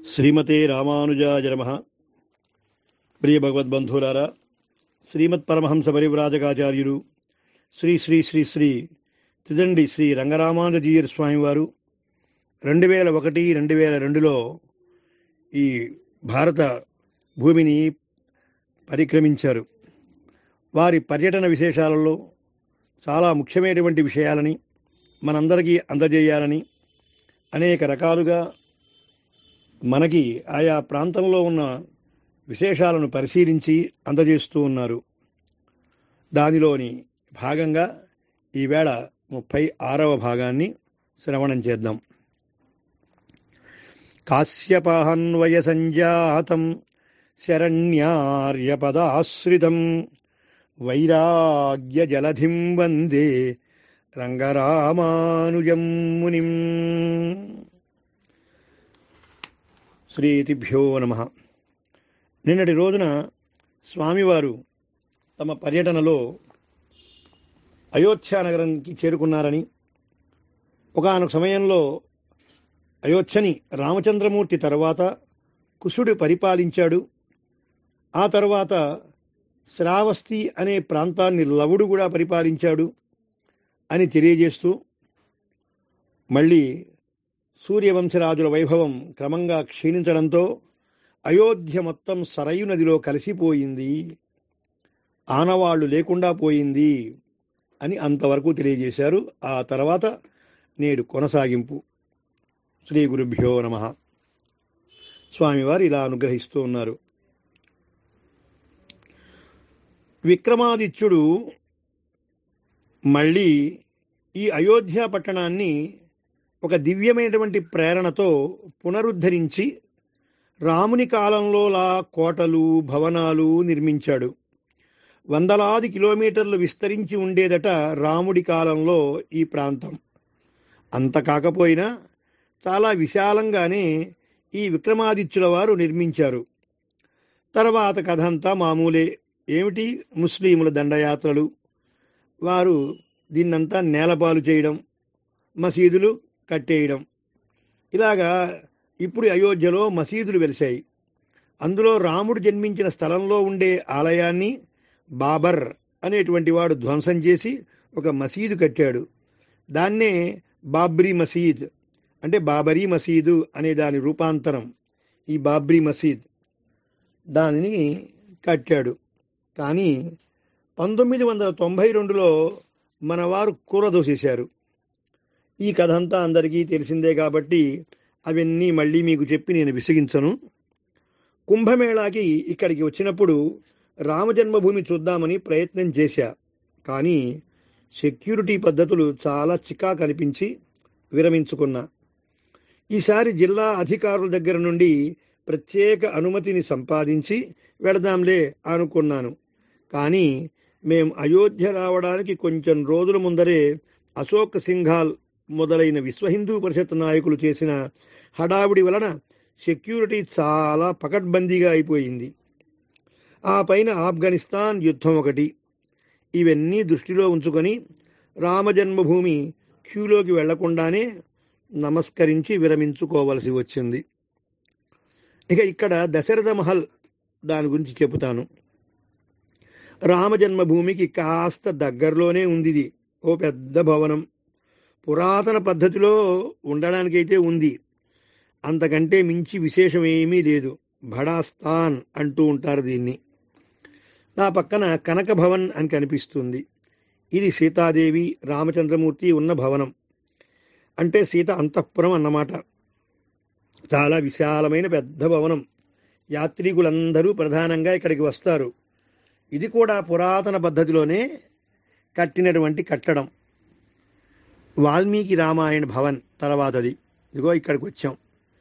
శ్రీమతే రామానుజాయ నమ ప్రియ భగవద్బంధువులారా శ్రీమత్ పరమహంస పరివ్రాజకాచార్యులు శ్రీ శ్రీ శ్రీ శ్రీ తిదండి శ్రీ రంగరామానుజీయర్ స్వామివారు రెండు వేల ఒకటి రెండు వేల రెండులో ఈ భారత భూమిని పరిక్రమించారు వారి పర్యటన విశేషాలలో చాలా ముఖ్యమైనటువంటి విషయాలని మనందరికీ అందజేయాలని అనేక రకాలుగా మనకి ఆయా ప్రాంతంలో ఉన్న విశేషాలను పరిశీలించి అందజేస్తూ ఉన్నారు దానిలోని భాగంగా ఈవేళ ముప్పై ఆరవ భాగాన్ని శ్రవణం చేద్దాం కాశ్యపాహన్వయ సంజాతం శరణ్యార్యపదాశ్రితం వైరాగ్య జలధిం వందే రంగరామానుజం మునిం శ్రీతిభ్యో నమ నిన్నటి రోజున స్వామివారు తమ పర్యటనలో అయోధ్య నగరానికి చేరుకున్నారని ఒకనొక సమయంలో అయోధ్యని రామచంద్రమూర్తి తర్వాత కుశుడు పరిపాలించాడు ఆ తర్వాత శ్రావస్తి అనే ప్రాంతాన్ని లవుడు కూడా పరిపాలించాడు అని తెలియజేస్తూ మళ్ళీ సూర్యవంశరాజుల వైభవం క్రమంగా క్షీణించడంతో అయోధ్య మొత్తం సరయు నదిలో కలిసిపోయింది ఆనవాళ్లు లేకుండా పోయింది అని అంతవరకు తెలియజేశారు ఆ తర్వాత నేడు కొనసాగింపు శ్రీ గురుభ్యో నమ స్వామివారు ఇలా అనుగ్రహిస్తూ ఉన్నారు విక్రమాదిత్యుడు మళ్ళీ ఈ అయోధ్య పట్టణాన్ని ఒక దివ్యమైనటువంటి ప్రేరణతో పునరుద్ధరించి రాముని కాలంలోలా కోటలు భవనాలు నిర్మించాడు వందలాది కిలోమీటర్లు విస్తరించి ఉండేదట రాముడి కాలంలో ఈ ప్రాంతం అంత కాకపోయినా చాలా విశాలంగానే ఈ విక్రమాదిత్యుల వారు నిర్మించారు తర్వాత కథ అంతా మామూలే ఏమిటి ముస్లింల దండయాత్రలు వారు దీన్నంతా నేలపాలు చేయడం మసీదులు కట్టేయడం ఇలాగా ఇప్పుడు అయోధ్యలో మసీదులు వెలిశాయి అందులో రాముడు జన్మించిన స్థలంలో ఉండే ఆలయాన్ని బాబర్ అనేటువంటి వాడు ధ్వంసం చేసి ఒక మసీదు కట్టాడు దాన్నే బాబ్రీ మసీద్ అంటే బాబరీ మసీదు అనే దాని రూపాంతరం ఈ బాబ్రీ మసీద్ దానిని కట్టాడు కానీ పంతొమ్మిది వందల తొంభై రెండులో మన వారు కూరదోసేశారు ఈ కథ అంతా అందరికీ తెలిసిందే కాబట్టి అవన్నీ మళ్ళీ మీకు చెప్పి నేను విసిగించను కుంభమేళాకి ఇక్కడికి వచ్చినప్పుడు రామజన్మభూమి చూద్దామని ప్రయత్నం చేశా కానీ సెక్యూరిటీ పద్ధతులు చాలా చికా కనిపించి విరమించుకున్నా ఈసారి జిల్లా అధికారుల దగ్గర నుండి ప్రత్యేక అనుమతిని సంపాదించి వెళదాంలే అనుకున్నాను కానీ మేం అయోధ్య రావడానికి కొంచెం రోజుల ముందరే అశోక్ సింఘాల్ మొదలైన విశ్వ హిందూ పరిషత్ నాయకులు చేసిన హడావిడి వలన సెక్యూరిటీ చాలా పకడ్బందీగా అయిపోయింది ఆ పైన ఆఫ్ఘనిస్తాన్ యుద్ధం ఒకటి ఇవన్నీ దృష్టిలో ఉంచుకొని రామజన్మభూమి క్యూలోకి వెళ్లకుండానే నమస్కరించి విరమించుకోవలసి వచ్చింది ఇక ఇక్కడ దశరథ మహల్ దాని గురించి చెబుతాను రామజన్మభూమికి కాస్త దగ్గరలోనే ఉంది ఇది ఓ పెద్ద భవనం పురాతన పద్ధతిలో ఉండడానికైతే ఉంది అంతకంటే మించి విశేషం ఏమీ లేదు భడాస్థాన్ అంటూ ఉంటారు దీన్ని నా పక్కన కనక భవన్ అని కనిపిస్తుంది ఇది సీతాదేవి రామచంద్రమూర్తి ఉన్న భవనం అంటే సీత అంతఃపురం అన్నమాట చాలా విశాలమైన పెద్ద భవనం యాత్రికులందరూ ప్రధానంగా ఇక్కడికి వస్తారు ఇది కూడా పురాతన పద్ధతిలోనే కట్టినటువంటి కట్టడం వాల్మీకి రామాయణ భవన్ తర్వాతది ఇదిగో ఇక్కడికి వచ్చాం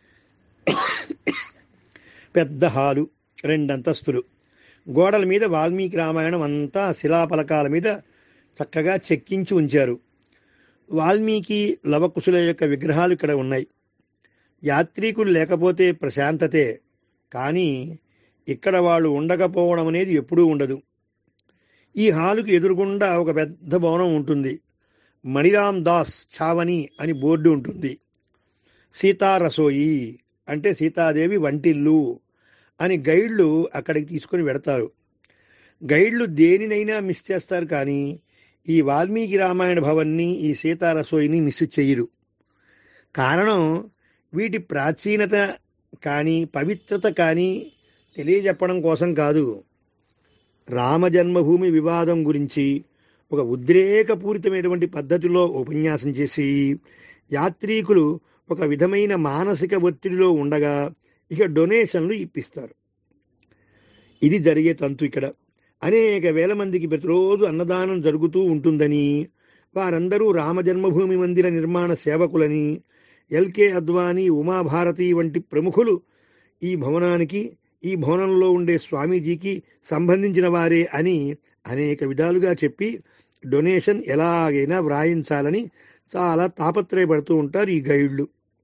పెద్ద హాలు రెండంతస్తులు గోడల మీద వాల్మీకి రామాయణం అంతా శిలాపలకాల మీద చక్కగా చెక్కించి ఉంచారు వాల్మీకి లవకుశుల యొక్క విగ్రహాలు ఇక్కడ ఉన్నాయి యాత్రికులు లేకపోతే ప్రశాంతతే కానీ ఇక్కడ వాళ్ళు ఉండకపోవడం అనేది ఎప్పుడూ ఉండదు ఈ హాలుకు ఎదురుగుండా ఒక పెద్ద భవనం ఉంటుంది మణిరామ్ దాస్ ఛావని అని బోర్డు ఉంటుంది సీతా రసోయి అంటే సీతాదేవి వంటిల్లు అని గైడ్లు అక్కడికి తీసుకొని వెడతారు గైడ్లు దేనినైనా మిస్ చేస్తారు కానీ ఈ వాల్మీకి రామాయణ భవన్ని ఈ సీతారసోయిని మిస్ చెయ్యరు కారణం వీటి ప్రాచీనత కానీ పవిత్రత కానీ తెలియజెప్పడం కోసం కాదు రామ జన్మభూమి వివాదం గురించి ఒక ఉద్రేకపూరితమైనటువంటి పద్ధతిలో ఉపన్యాసం చేసి యాత్రీకులు ఒక విధమైన మానసిక ఒత్తిడిలో ఉండగా ఇక డొనేషన్లు ఇప్పిస్తారు ఇది జరిగే తంతు ఇక్కడ అనేక వేల మందికి ప్రతిరోజు అన్నదానం జరుగుతూ ఉంటుందని వారందరూ రామజన్మభూమి మందిర నిర్మాణ సేవకులని ఎల్కే అద్వానీ ఉమాభారతి వంటి ప్రముఖులు ఈ భవనానికి ఈ భవనంలో ఉండే స్వామీజీకి సంబంధించిన వారే అని అనేక విధాలుగా చెప్పి డొనేషన్ ఎలాగైనా వ్రాయించాలని చాలా తాపత్రయపడుతూ ఉంటారు ఈ గైడ్లు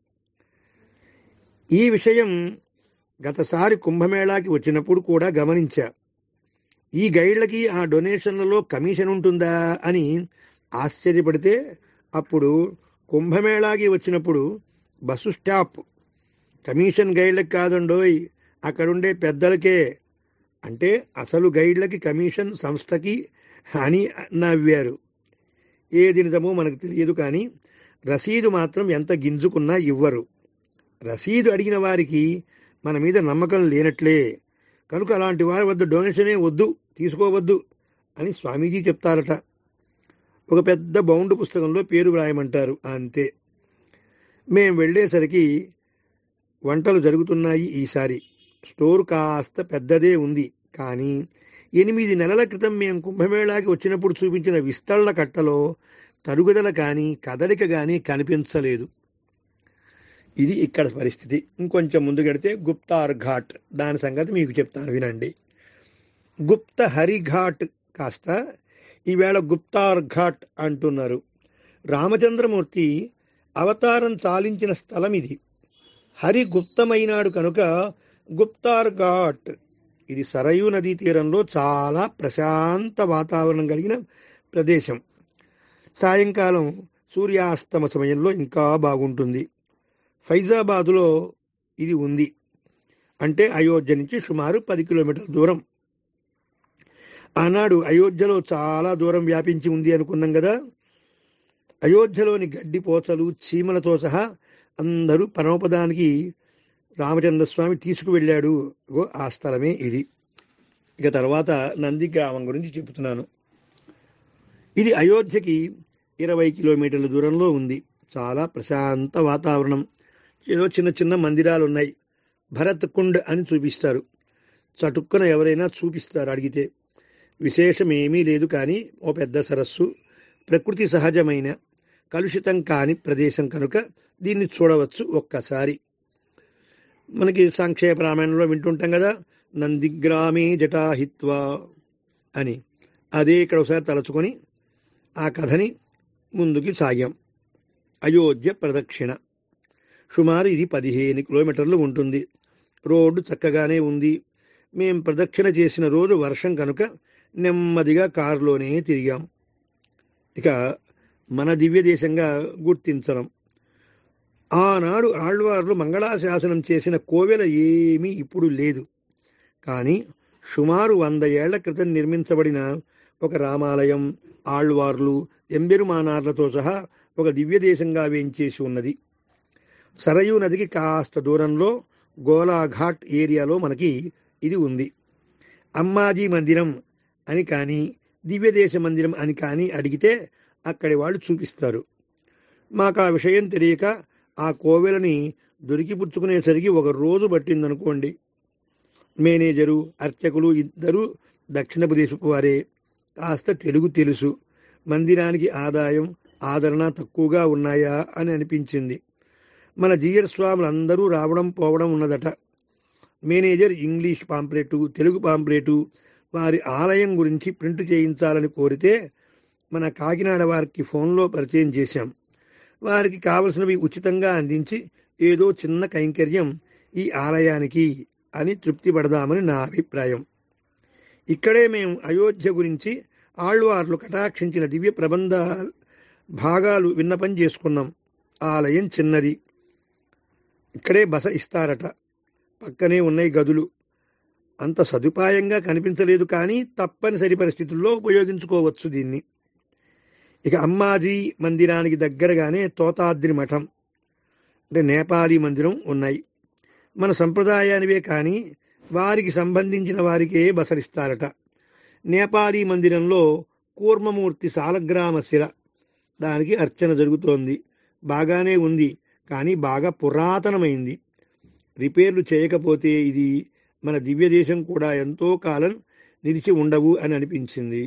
ఈ విషయం గతసారి కుంభమేళాకి వచ్చినప్పుడు కూడా గమనించా ఈ గైడ్లకి ఆ డొనేషన్లలో కమిషన్ ఉంటుందా అని ఆశ్చర్యపడితే అప్పుడు కుంభమేళాకి వచ్చినప్పుడు బస్సు స్టాప్ కమిషన్ గైడ్లకు కాదండోయ్ అక్కడుండే పెద్దలకే అంటే అసలు గైడ్లకి కమిషన్ సంస్థకి అని నవ్వారు ఏది నిజమో మనకు తెలియదు కానీ రసీదు మాత్రం ఎంత గింజుకున్నా ఇవ్వరు రసీదు అడిగిన వారికి మన మీద నమ్మకం లేనట్లే కనుక అలాంటి వారి వద్ద డొనేషనే వద్దు తీసుకోవద్దు అని స్వామీజీ చెప్తారట ఒక పెద్ద బౌండ్ పుస్తకంలో పేరు వ్రాయమంటారు అంతే మేం వెళ్ళేసరికి వంటలు జరుగుతున్నాయి ఈసారి స్టోర్ కాస్త పెద్దదే ఉంది కానీ ఎనిమిది నెలల క్రితం మేము కుంభమేళాకి వచ్చినప్పుడు చూపించిన విస్తళ్ల కట్టలో తరుగుదల కానీ కదలిక కానీ కనిపించలేదు ఇది ఇక్కడ పరిస్థితి ఇంకొంచెం ముందుకెడితే గుప్తార్ ఘాట్ దాని సంగతి మీకు చెప్తాను వినండి గుప్త హరిఘాట్ కాస్త ఈవేళ గుప్తార్ ఘాట్ అంటున్నారు రామచంద్రమూర్తి అవతారం చాలించిన స్థలం ఇది హరి గుప్తమైనాడు కనుక గుప్తార్ ఘాట్ ఇది సరయూ నదీ తీరంలో చాలా ప్రశాంత వాతావరణం కలిగిన ప్రదేశం సాయంకాలం సూర్యాస్తమ సమయంలో ఇంకా బాగుంటుంది ఫైజాబాదులో ఇది ఉంది అంటే అయోధ్య నుంచి సుమారు పది కిలోమీటర్ల దూరం ఆనాడు అయోధ్యలో చాలా దూరం వ్యాపించి ఉంది అనుకున్నాం కదా అయోధ్యలోని గడ్డి పోచలు చీమలతో సహా అందరూ పరమపదానికి రామచంద్రస్వామి తీసుకువెళ్ళాడు ఇగో ఆ స్థలమే ఇది ఇక తర్వాత నంది గ్రామం గురించి చెబుతున్నాను ఇది అయోధ్యకి ఇరవై కిలోమీటర్ల దూరంలో ఉంది చాలా ప్రశాంత వాతావరణం ఏదో చిన్న చిన్న మందిరాలు ఉన్నాయి భరత్ కుండ్ అని చూపిస్తారు చటుక్కున ఎవరైనా చూపిస్తారు అడిగితే విశేషం ఏమీ లేదు కానీ ఓ పెద్ద సరస్సు ప్రకృతి సహజమైన కలుషితం కాని ప్రదేశం కనుక దీన్ని చూడవచ్చు ఒక్కసారి మనకి సంక్షేప రామాయణంలో వింటుంటాం కదా నందిగ్రామే జటాహిత్వా అని అదే ఇక్కడ ఒకసారి తలచుకొని ఆ కథని ముందుకి సాగాం అయోధ్య ప్రదక్షిణ సుమారు ఇది పదిహేను కిలోమీటర్లు ఉంటుంది రోడ్డు చక్కగానే ఉంది మేం ప్రదక్షిణ చేసిన రోజు వర్షం కనుక నెమ్మదిగా కారులోనే తిరిగాం ఇక మన దివ్య దేశంగా గుర్తించడం ఆనాడు ఆళ్వార్లు మంగళాశాసనం చేసిన కోవెల ఏమీ ఇప్పుడు లేదు కానీ సుమారు వంద ఏళ్ల క్రితం నిర్మించబడిన ఒక రామాలయం ఆళ్వార్లు ఎంబెరుమానార్లతో సహా ఒక దివ్య దేశంగా వేంచేసి ఉన్నది సరయూ నదికి కాస్త దూరంలో గోలాఘాట్ ఏరియాలో మనకి ఇది ఉంది అమ్మాజీ మందిరం అని కానీ దివ్యదేశ మందిరం అని కానీ అడిగితే అక్కడి వాళ్ళు చూపిస్తారు మాకు ఆ విషయం తెలియక ఆ కోవెలని దొరికిపుచ్చుకునేసరికి ఒక రోజు పట్టిందనుకోండి మేనేజరు అర్చకులు ఇద్దరు దక్షిణపు దేశపు వారే కాస్త తెలుగు తెలుసు మందిరానికి ఆదాయం ఆదరణ తక్కువగా ఉన్నాయా అని అనిపించింది మన జీయర్ స్వాములు అందరూ రావడం పోవడం ఉన్నదట manager English pamphlet Telugu pamphlet వారి ఆలయం గురించి ప్రింట్ చేయించాలని కోరితే మన కాకినాడ వారికి ఫోన్లో పరిచయం చేశాం వారికి కావలసినవి ఉచితంగా అందించి ఏదో చిన్న కైంకర్యం ఈ ఆలయానికి అని తృప్తి పడదామని నా అభిప్రాయం ఇక్కడే మేము అయోధ్య గురించి ఆళ్వార్లు కటాక్షించిన దివ్య ప్రబంధ భాగాలు విన్నపం చేసుకున్నాం ఆలయం చిన్నది ఇక్కడే బస ఇస్తారట పక్కనే ఉన్నాయి గదులు అంత సదుపాయంగా కనిపించలేదు కానీ తప్పనిసరి పరిస్థితుల్లో ఉపయోగించుకోవచ్చు దీన్ని ఇక అమ్మాజీ మందిరానికి దగ్గరగానే తోతాద్రి మఠం అంటే నేపాలీ మందిరం ఉన్నాయి మన సంప్రదాయానివే కానీ వారికి సంబంధించిన వారికే బసరిస్తారట నేపాలీ మందిరంలో కూర్మమూర్తి సాలగ్రామ శిల దానికి అర్చన జరుగుతోంది బాగానే ఉంది కానీ బాగా పురాతనమైంది రిపేర్లు చేయకపోతే ఇది మన దివ్య దేశం కూడా ఎంతో కాలం నిలిచి ఉండవు అని అనిపించింది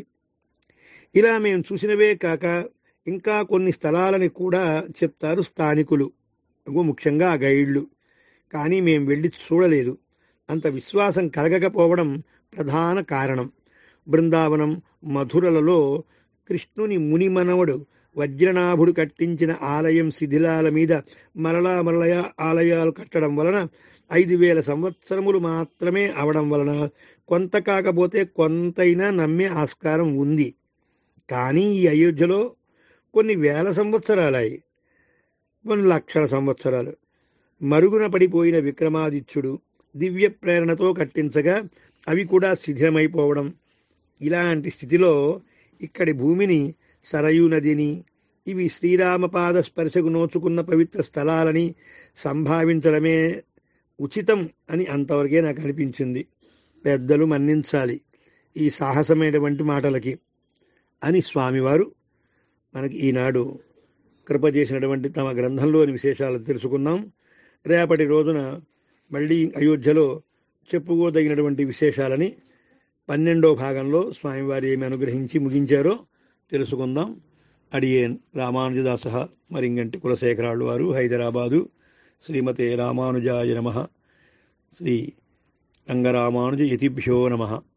ఇలా మేము చూసినవే కాక ఇంకా కొన్ని స్థలాలని కూడా చెప్తారు స్థానికులు అగో ముఖ్యంగా ఆ గైడ్లు కానీ మేము వెళ్ళి చూడలేదు అంత విశ్వాసం కలగకపోవడం ప్రధాన కారణం బృందావనం మధురలలో కృష్ణుని మునిమనవడు వజ్రనాభుడు కట్టించిన ఆలయం శిథిలాల మీద మరలా మరలయ ఆలయాలు కట్టడం వలన ఐదు వేల సంవత్సరములు మాత్రమే అవడం వలన కొంత కాకపోతే కొంతైనా నమ్మే ఆస్కారం ఉంది కానీ ఈ అయోధ్యలో కొన్ని వేల సంవత్సరాలాయి కొన్ని లక్షల సంవత్సరాలు మరుగున పడిపోయిన విక్రమాదిత్యుడు దివ్య ప్రేరణతో కట్టించగా అవి కూడా శిథిలమైపోవడం ఇలాంటి స్థితిలో ఇక్కడి భూమిని సరయూ నదిని ఇవి శ్రీరామపాద స్పర్శకు నోచుకున్న పవిత్ర స్థలాలని సంభావించడమే ఉచితం అని అంతవరకే నాకు అనిపించింది పెద్దలు మన్నించాలి ఈ సాహసమైనటువంటి మాటలకి అని స్వామివారు మనకి ఈనాడు కృప చేసినటువంటి తమ గ్రంథంలోని విశేషాలను తెలుసుకుందాం రేపటి రోజున మళ్ళీ అయోధ్యలో చెప్పుకోదగినటువంటి విశేషాలని పన్నెండో భాగంలో స్వామివారి ఏమి అనుగ్రహించి ముగించారో తెలుసుకుందాం అడియేన్ రామానుజదాస మరింగంటి కులశేఖరాళ్ళు వారు హైదరాబాదు శ్రీమతే రామానుజాయ నమ శ్రీ రంగరామానుజ యతిభ్యో నమ